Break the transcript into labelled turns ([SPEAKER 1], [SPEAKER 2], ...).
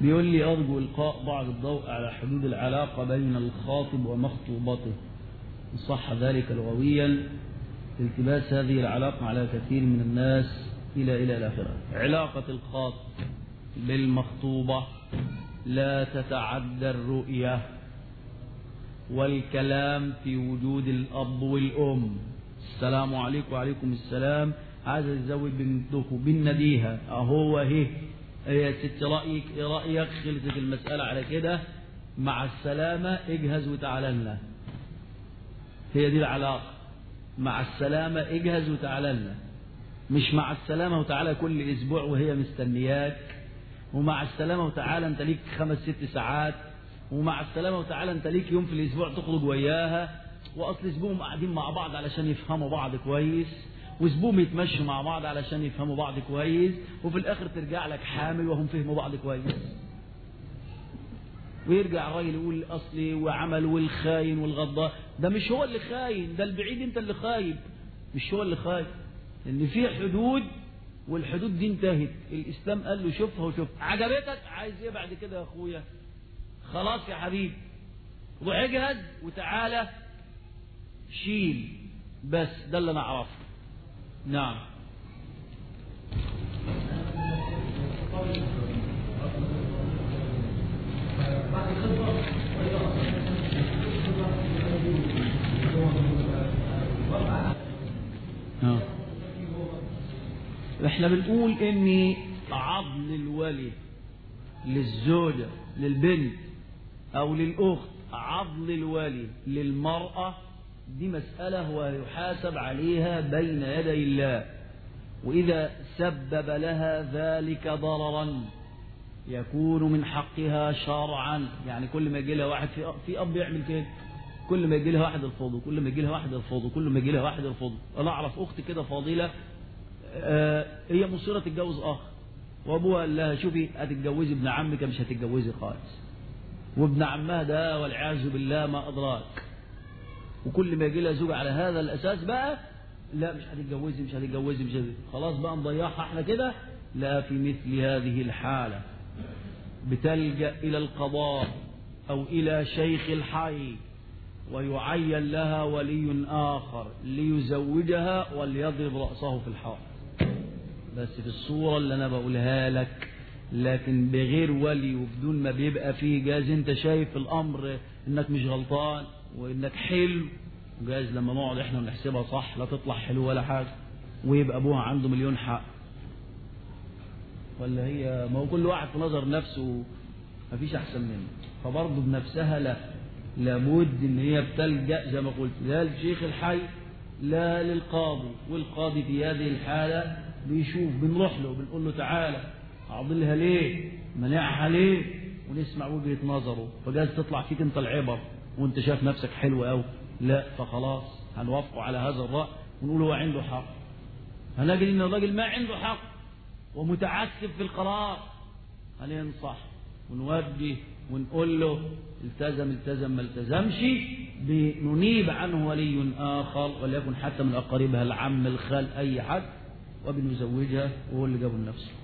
[SPEAKER 1] بيقول لي أرجو إلقاء بعض الضوء على حدود العلاقة بين الخاطب ومخطوبته إن صح ذلك لغويا التباس هذه العلاقة على كثير من الناس إلى إلى الآخرة علاقة الخاطب بالمخطوبة لا تتعدى الرؤية والكلام في وجود الأب والأم السلام عليكم وعليكم السلام عايز ازوج بنتكم بالنديها اهو اهي يا ست رايك ايه رايك خلصت المساله على كده مع السلامه اجهز وتعالى لنا هي دي العلاقه مع السلامه اجهز وتعالى لنا مش مع السلامه وتعالى كل اسبوع وهي مستنياك ومع السلامه وتعالى انت ليك خمس ست ساعات ومع السلامه وتعالى انت ليك يوم في الاسبوع تخرج وياها واصل اسبوعهم قاعدين مع بعض علشان يفهموا بعض كويس واسبوعهم يتمشوا مع بعض علشان يفهموا بعض كويس وفي الاخر ترجع لك حامل وهم فهموا بعض كويس ويرجع الراجل يقول اصلي وعمل والخاين والغضاء ده مش هو اللي خاين ده البعيد انت اللي خايب مش هو اللي خايب لان في حدود والحدود دي انتهت الاسلام قال له شوفها وشوف عجبتك عايز ايه بعد كده يا اخويا خلاص يا حبيبي روح اجهز وتعالى شيل بس ده اللي انا اعرفه نعم آه. احنا بنقول ان عضل الولي للزوجة للبنت او للاخت عضل الولي للمرأة دي مسألة هو يحاسب عليها بين يدي الله وإذا سبب لها ذلك ضررا يكون من حقها شرعا يعني كل ما يجي لها واحد في, في أب يعمل كده كل ما يجي لها واحد يرفضه كل ما يجي لها واحد يرفضه كل ما يجي لها واحد يرفضه أنا أعرف أخت كده فاضلة آه هي مصيرة تتجوز أخ وأبوها قال لها شوفي هتتجوزي ابن عمك مش هتتجوزي خالص وابن عمها ده والعياذ بالله ما أدراك وكل ما يجي لها زوج على هذا الاساس بقى لا مش هتتجوزي مش هتتجوزي مش هتتجوزي خلاص بقى نضيعها احنا كده لا في مثل هذه الحاله بتلجا الى القضاء او الى شيخ الحي ويعين لها ولي اخر ليزوجها وليضرب راسه في الحائط بس في الصوره اللي انا بقولها لك لكن بغير ولي وبدون ما بيبقى فيه جاز انت شايف الامر انك مش غلطان وانك حلو جايز لما نقعد احنا ونحسبها صح لا تطلع حلو ولا حاجه ويبقى ابوها عنده مليون حق ولا هي ما هو كل واحد في نظر نفسه مفيش احسن منه فبرضه بنفسها لا لابد ان هي بتلجا زي ما قلت لا للشيخ الحي لا للقاضي والقاضي في هذه الحاله بيشوف بنروح له بنقول له تعالى اعضلها ليه منعها ليه ونسمع وجهه نظره فجاز تطلع فيك انت العبر وانت شايف نفسك حلو قوي لا فخلاص هنوافقه على هذا الرأي ونقول هو عنده حق هنجد ان الراجل ما عنده حق ومتعسف في القرار هننصح ونوجه ونقول له التزم التزم ما التزمش بننيب عنه ولي آخر وليكن حتى من أقاربها العم الخال أي حد وبنزوجها وهو اللي جابه لنفسه